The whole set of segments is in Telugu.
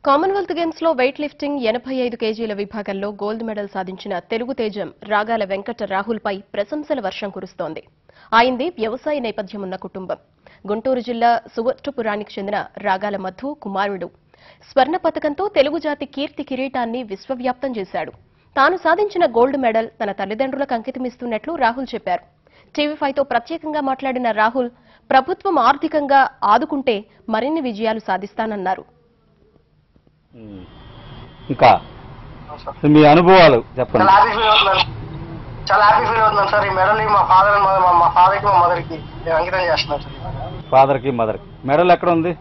కామన్వెల్త్ గేమ్స్ లో వెయిట్ లిఫ్టింగ్ ఎనభై ఐదు కేజీల విభాగంలో గోల్డ్ మెడల్ సాధించిన తెలుగు తేజం రాగాల వెంకట రాహుల్ పై ప్రశంసల వర్షం కురుస్తోంది ఆయనది వ్యవసాయ నేపథ్యం ఉన్న కుటుంబం గుంటూరు జిల్లా సువర్టుపురానికి చెందిన రాగాల మధు కుమారుడు స్వర్ణ పథకంతో తెలుగు జాతి కీర్తి కిరీటాన్ని విశ్వవ్యాప్తం చేశాడు తాను సాధించిన గోల్డ్ మెడల్ తన తల్లిదండ్రులకు అంకితమిస్తున్నట్లు రాహుల్ చెప్పారు టీవీ ఫైవ్ తో ప్రత్యేకంగా మాట్లాడిన రాహుల్ ప్రభుత్వం ఆర్థికంగా ఆదుకుంటే మరిన్ని విజయాలు సాధిస్తానన్నారు ఉమ్. ఇంకా మీ అనుభవాలు చెప్పండి చాలా హ్యాపీ ఫీల్ అవుతున్నాను చాలా హ్యాపీ ఫీల్ అవుతున్నాను సార్ ఈ మెడల్ మా ఫాదర్ మా ఫాదర్ కి మా మదర్ కి నేను అంకితం చేస్తున్నాను సార్ ఫాదర్ కి మదర్ కి మెడల్ ఎక్కడ ఉంది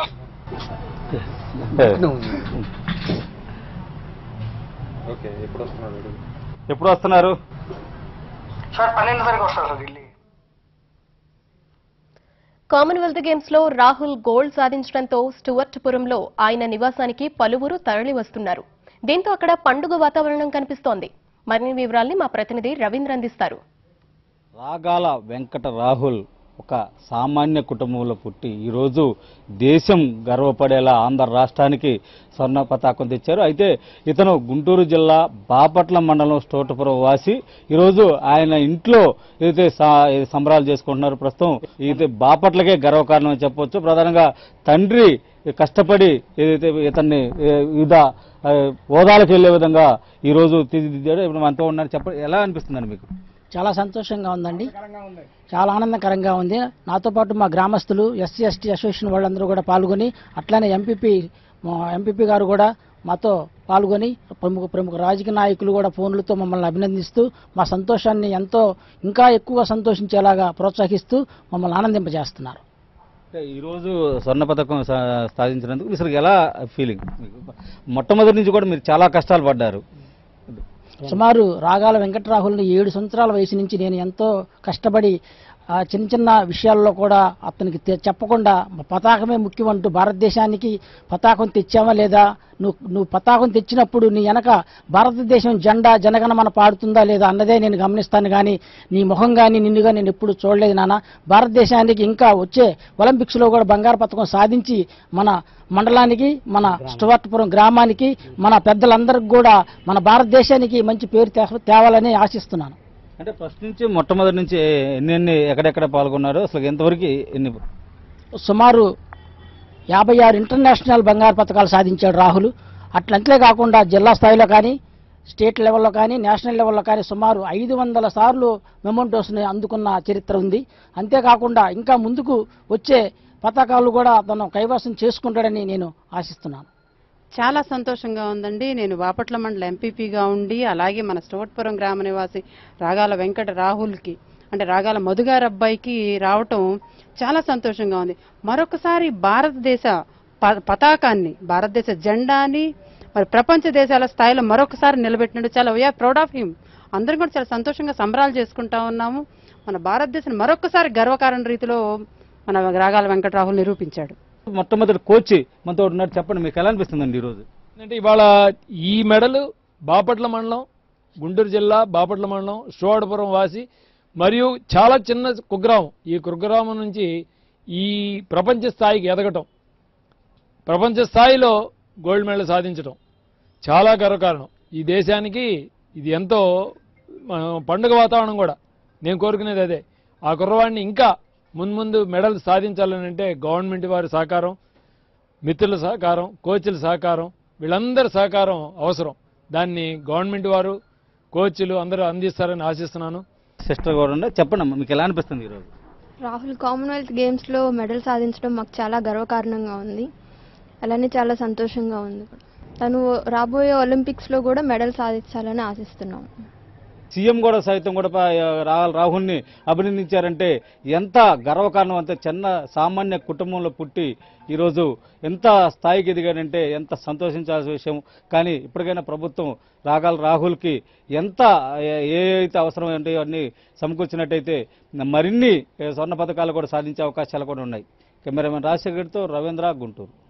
ఓకే ఎప్పుడు వస్తున్నాడు ఎప్పుడు వస్తున్నారు సార్ పన్నెండు తారీఖు వస్తారు సార్ ఢిల్లీ కామన్వెల్త్ గేమ్స్ లో రాహుల్ గోల్డ్ సాధించడంతో స్టువర్ట్పురంలో ఆయన నివాసానికి పలువురు తరలి వస్తున్నారు దీంతో అక్కడ పండుగ వాతావరణం కనిపిస్తోంది మరిన్ని వివరాల్ని మా ప్రతినిధి రవీంద్ర అందిస్తారు రాగాల వెంకట రాహుల్ ఒక సామాన్య కుటుంబంలో పుట్టి ఈరోజు దేశం గర్వపడేలా ఆంధ్ర రాష్ట్రానికి స్వర్ణ పతాకం తెచ్చారు అయితే ఇతను గుంటూరు జిల్లా బాపట్ల మండలం స్టోటపురం వాసి ఈరోజు ఆయన ఇంట్లో ఏదైతే సా- ఏ సంబరాలు చేసుకుంటున్నారు ప్రస్తుతం ఇది బాపట్లకే గర్వకారణం అని చెప్పొచ్చు ప్రధానంగా తండ్రి కష్టపడి ఏదైతే ఇతన్ని ఏ, వివిధ ఆ, హోదాలకు వెళ్లే విధంగా ఈరోజు తీర్చిదిద్దాడు ఇప్పుడు మనతో ఉన్నారు చెప్పండి ఎలా అనిపిస్తుందండి మీకు చాలా సంతోషంగా ఉందండి చాలా ఆనందకరంగా ఉంది నాతో పాటు మా గ్రామస్తులు ఎస్సీ ఎస్టీ అసోసియేషన్ వాళ్ళందరూ కూడా పాల్గొని అట్లానే ఎంపీపీ ఎంపీపీ గారు కూడా మాతో పాల్గొని ప్రముఖ ప్రముఖ రాజకీయ నాయకులు కూడా ఫోన్లతో మమ్మల్ని అభినందిస్తూ మా సంతోషాన్ని ఎంతో ఇంకా ఎక్కువ సంతోషించేలాగా ప్రోత్సహిస్తూ మమ్మల్ని ఆనందింపజేస్తున్నారు అంటే ఈరోజు స్వర్ణ పథకం సా- సాధించినందుకు అసలు ఎలా ఫీలింగ్ మీకు? మొట్టమొదటి నుంచి కూడా మీరు చాలా కష్టాలు పడ్డారు సుమారు రాగాల వెంకటరాహుల్ని ఏడు సంవత్సరాల వయసు నుంచి నేను ఎంతో కష్టపడి ఆ చిన్న చిన్న విషయాల్లో కూడా అతనికి తె- చెప్పకుండా పతాకమే ముఖ్యం అంటూ భారతదేశానికి పతాకం తెచ్చామా లేదా నువ్వు నువ్వు పతాకం తెచ్చినప్పుడు నీ వెనక భారతదేశం జెండా జనగణమన పాడుతుందా లేదా అన్నదే నేను గమనిస్తాను కానీ నీ ముఖం కానీ నిన్నుగా నేను ఎప్పుడు చూడలేదు నాన్న భారతదేశానికి ఇంకా వచ్చే ఒలింపిక్స్ లో కూడా బంగారు పథకం సాధించి మన మండలానికి మన స్టువర్ట్పురం గ్రామానికి మన పెద్దలందరికీ కూడా మన భారతదేశానికి మంచి పేరు తే- తేవాలని ఆశిస్తున్నాను అంటే ఫస్ట్ నుంచి మొట్టమొదటి నుంచి ఎన్ని ఎన్ని ఎక్కడెక్కడ పాల్గొన్నారు అసలు ఎంతవరకు ఎన్ని సుమారు యాభై ఆరు ఇంటర్నేషనల్ బంగారు పథకాలు సాధించాడు రాహుల్ అట్లంతే కాకుండా జిల్లా స్థాయిలో కానీ స్టేట్ లెవెల్లో కానీ నేషనల్ లెవెల్లో కానీ సుమారు ఐదు వందల సార్లు మెమోంటోస్ని అందుకున్న చరిత్ర ఉంది అంతేకాకుండా ఇంకా ముందుకు వచ్చే పథకాలు కూడా అతను కైవసం చేసుకుంటాడని నేను ఆశిస్తున్నాను చాలా సంతోషంగా ఉందండి నేను బాపట్ల మండల ఎంపీపీగా ఉండి అలాగే మన స్టోట్పురం గ్రామ నివాసి రాగాల వెంకట రాహుల్కి అంటే రాగాల మధుగారు అబ్బాయికి రావటం చాలా సంతోషంగా ఉంది మరొకసారి భారతదేశ ప- పతాకాన్ని భారతదేశ జెండాని మరి ప్రపంచ దేశాల స్థాయిలో మరొకసారి నిలబెట్టినట్టు చాలా వీఆర్ ప్రౌడ్ ఆఫ్ హిమ్ అందరం కూడా చాలా సంతోషంగా సంబరాలు చేసుకుంటా ఉన్నాము మన భారతదేశం మరొకసారి గర్వకారణ రీతిలో మన రాగాల వెంకట రాహుల్ నిరూపించాడు మొట్టమొదటి కోచ్ మనతో ఉన్నారు చెప్పండి మీకు ఎలా అనిపిస్తుందండి ఈరోజు అంటే ఇవాళ ఈ మెడల్ బాపట్ల మండలం గుంటూరు జిల్లా బాపట్ల మండలం శివాడపురం వాసి మరియు చాలా చిన్న కుగ్రామం ఈ కుగ్రామం నుంచి ఈ ప్రపంచ స్థాయికి ఎదగటం ప్రపంచ స్థాయిలో గోల్డ్ మెడల్ సాధించడం చాలా గర్వకారణం ఈ దేశానికి ఇది ఎంతో ఆ, పండుగ వాతావరణం కూడా నేను కోరుకునేది అదే ఆ కుర్రవాడిని ఇంకా మున్ముందు మెడల్ సాధించాలని అంటే గవర్నమెంట్ వారి సహకారం మిత్రుల సహకారం కోచ్ల సహకారం వీళ్ళందరి సహకారం అవసరం దాన్ని గవర్నమెంట్ వారు కోచ్లు అందరూ అందిస్తారని ఆశిస్తున్నాను సిస్టర్ కూడా ఉన్నారు చెప్పండి అమ్మా, మీకు ఎలా అనిపిస్తుంది ఈరోజు రాహుల్ కామన్వెల్త్ గేమ్స్లో మెడల్ సాధించడం మాకు చాలా గర్వకారణంగా ఉంది అలానే చాలా సంతోషంగా ఉంది కూడా. తను రాబోయే ఒలింపిక్స్లో కూడా మెడల్ సాధించాలని ఆశిస్తున్నాం సీఎం కూడా సైతం కూడా పా- రా- రాహుల్ని అభినందించారంటే ఎంత గర్వకారణం అంతే చిన్న సామాన్య కుటుంబంలో పుట్టి ఈరోజు ఎంత స్థాయికి ఎదిగాడంటే ఎంత సంతోషించాల్సిన విషయం కానీ ఇప్పటికైనా ప్రభుత్వం రాగాల రాహుల్కి ఎంత ఏ- ఏ అయితే అవసరం ఉంటాయో అన్ని సమకూర్చినట్టయితే మరిన్ని ఏ, స్వర్ణ పథకాలు కూడా సాధించే అవకాశాలు కూడా ఉన్నాయి కెమెరామెన్ రాజశేఖర్తో రవీంద్ర గుంటూరు